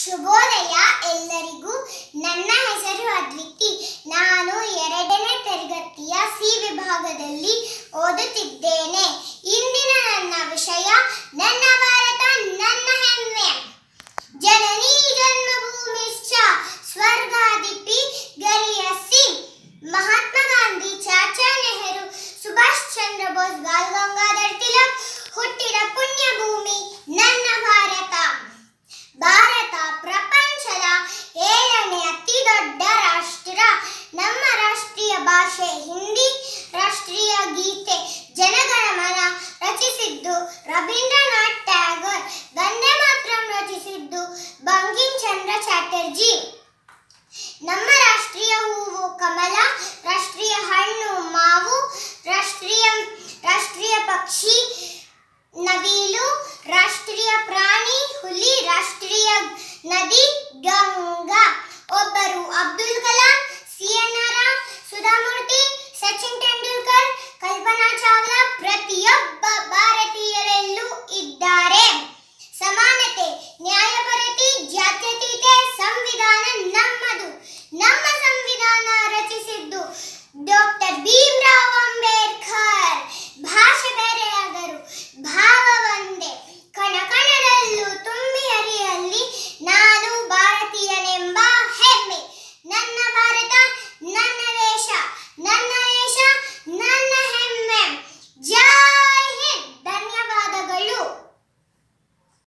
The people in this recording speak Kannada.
ಶುಭೋದಯ ಎಲ್ಲರಿಗೂ ನನ್ನ ಹೆಸರು ಅದ್ವಿತಿ ನಾನು ಎರಡನೇ ತರಗತಿಯ ಸಿ ವಿಭಾಗದಲ್ಲಿ ಓದುತ್ತಿದ್ದೇನೆ ಇಂದಿನ ನನ್ನ ವಿಷಯ ನನ್ನ ಭಾರತ ನನ್ನ ಹೆಮ್ಮೆ ಜನನೀ ಜನ್ಮಭೂಮಿಶ್ಚ ಸ್ವರ್ಗಾದಿಪಿ ಗರಿಯಸಿ ಮಹಾತ್ಮ ಗಾಂಧಿ ಚಾಚಾ ನೆಹರು ಸುಭಾಷ್ ಚಂದ್ರ ಬೋಸ್ ಬಾಲ್ ಗಂಗಾಧರ್ ತಿಲಕ್ ಹುಟ್ಟಿದ ಪುಣ್ಯ ಭೂಮಿ ನನ್ನ ಭಾರತ ಭಾರತ ಪ್ರಪಂಚದ ಏಳನೇ ಅತಿ ದೊಡ್ಡ ರಾಷ್ಟ್ರ ನಮ್ಮ ರಾಷ್ಟ್ರೀಯ ಭಾಷೆ ಹಿಂದಿ ರಾಷ್ಟ್ರೀಯ ಗೀತೆ ಜನಗಣಮನ ರಚಿಸಿದ್ದು ರವೀಂದ್ರನಾಥ್ ಟ್ಯಾಗೋರ್ ವಂದೇ ಮಾತರಂ ರಚಿಸಿದ್ದು ಬಂಕಿಂ ಚಂದ್ರ ಚಾಟರ್ಜಿ ನಮ್ಮ ರಾಷ್ಟ್ರೀಯ ಹೂವು ಕಮಲ ರಾಷ್ಟ್ರೀಯ ಹಣ್ಣು ಮಾವು ರಾಷ್ಟ್ರೀಯ ರಾಷ್ಟ್ರೀಯ ಪಕ್ಷಿ ನವಿಲು ರಾಷ್ಟ್ರೀಯ ಪ್ರಾಣಿ ಹುಲಿ ರಾಷ್ಟ್ರೀಯ ನದಿ ಗಂಗಾ ಒಬ್ಬರು ಅಬ್ದುಲ್ ಕಲಾಂ ಸಿಎನ್ಆರ್ ಸುಧಾಮೂರ್ತಿ ಸಚಿನ್ ತೆಂಡೂಲ್ಕರ್ ಕಲ್ಪನಾ ಚಾವ್ಲಾ ಪ್ರತಿಯೊಬ್ಬ ಭಾರತೀಯರಲ್ಲೂ ಇದ್ದಾರೆ ಸಮಾನತೆ ನ್ಯಾಯಪರತೆ ಜಾತ್ಯತೀತೆ ಸಂವಿಧಾನ ನಮ್ಮದು ನಮ್ಮ ಸಂವಿಧಾನ ರಚಿಸಿದ್ದು ಡಾಕ್ಟರ್ ಭೀಮ್ರಾವ್ ಅಂಬೇಡ್ಕರ್ ಭಾಷೆ ಬೇರೆಯಾದರೂ ಭಾವ ಒಂದೇ ಕಣ ಕಣದಲ್ಲೂ ತುಂಬಿ ಹರಿಯಲ್ಲಿ ನಾನು ಭಾರತೀಯನೆಂಬ ಹೆಮ್ಮೆ ನನ್ನ